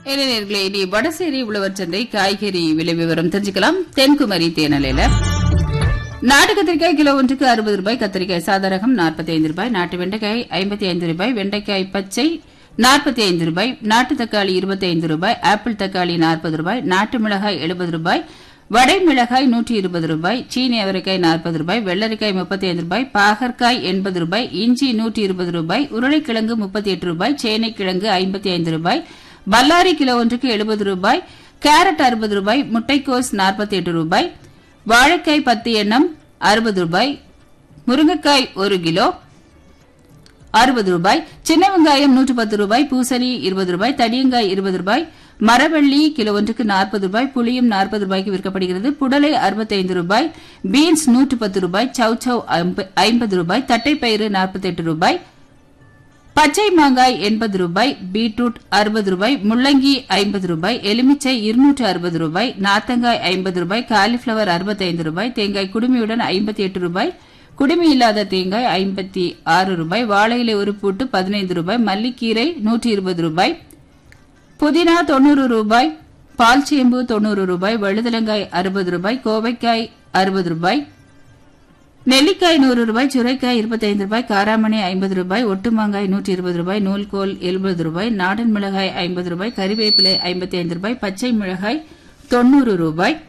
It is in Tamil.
இளைஞர்களே இனி வடசேரி உழவர் சந்தை காய்கறி விலை விவரம் தெரிஞ்சுக்கலாம் தென்குமரி தேனலையில நாட்டு கத்திரிக்காய் கிலோ ஒன்றுக்கு அறுபது ரூபாய் கத்திரிக்காய் சாதாரகம் நாற்பத்தி ஐந்து ரூபாய் நாட்டு வெண்டைக்காய் ஐம்பத்தி ஐந்து ரூபாய் வெண்டைக்காய் பச்சை நாற்பத்தி ஐந்து ரூபாய் நாட்டு தக்காளி இருபத்தி ஐந்து ரூபாய் ஆப்பிள் தக்காளி நாற்பது ரூபாய் நாட்டு மிளகாய் எழுபது ரூபாய் வடை மிளகாய் நூற்றி இருபது ரூபாய் சீனி அவரைக்காய் நாற்பது ரூபாய் வெள்ளரிக்காய் முப்பத்தி ஐந்து ரூபாய் பாகற்காய் எண்பது ரூபாய் இஞ்சி நூற்றி இருபது ரூபாய் உருளைக்கிழங்கு முப்பத்தி எட்டு ரூபாய் சேனைக்கிழங்கு ஐம்பத்தி ஐந்து ரூபாய் பல்லாரி கிலோ ஒன்றுக்கு எழுபது ரூபாய் கேரட் அறுபது ரூபாய் முட்டைக்கோஸ் நாற்பத்தி எட்டு ரூபாய் வாழைக்காய் பத்து எண்ணம் அறுபது ரூபாய் முருங்கைக்காய் ஒரு கிலோ அறுபது ரூபாய் சின்ன வெங்காயம் நூற்று பத்து ரூபாய் பூசணி இருபது ரூபாய் தடியங்காய் இருபது ரூபாய் மரவள்ளி கிலோ ஒன்றுக்கு நாற்பது ரூபாய் புளியும் நாற்பது ரூபாய்க்கு விற்கப்படுகிறது புடலை அறுபத்தைந்து ரூபாய் பீன்ஸ் நூற்று பத்து ரூபாய் சௌச்சௌ ஐம்பது ரூபாய் தட்டைப்பயிறு நாற்பத்தெட்டு ரூபாய் பச்சை மாங்காய் எண்பது ரூபாய் பீட்ரூட் அறுபது ரூபாய் முள்ளங்கி ஐம்பது ரூபாய் எலுமிச்சை இருநூற்று அறுபது ரூபாய் நாத்தங்காய் ஐம்பது ரூபாய் காலிஃபிளவர் அறுபத்தைந்து ரூபாய் தேங்காய் குடுமியுடன் ஐம்பத்தி எட்டு ரூபாய் குடுமி இல்லாத தேங்காய் ஐம்பத்தி ஆறு ரூபாய் வாழை இலை ஒரு பூட்டு பதினைந்து ரூபாய் மல்லிக்கீரை நூற்றி இருபது ரூபாய் புதினா தொண்ணூறு ரூபாய் பால் சேம்பு தொண்ணூறு ரூபாய் வழுதலங்காய் அறுபது ரூபாய் கோவைக்காய் அறுபது ரூபாய் நெல்லிக்காய் நூறு ரூபாய் சுரைக்காய் இருபத்தைந்து ரூபாய் காராமணி ஐம்பது ரூபாய் ஒட்டு மாங்காய் நூற்றி இருபது ரூபாய் நூல்கோல் எழுபது ரூபாய் நாடன் மிளகாய் ஐம்பது ரூபாய் கறிவேப்பிலை ஐம்பத்தி ஐந்து ரூபாய் பச்சை மிளகாய் தொண்ணூறு ரூபாய்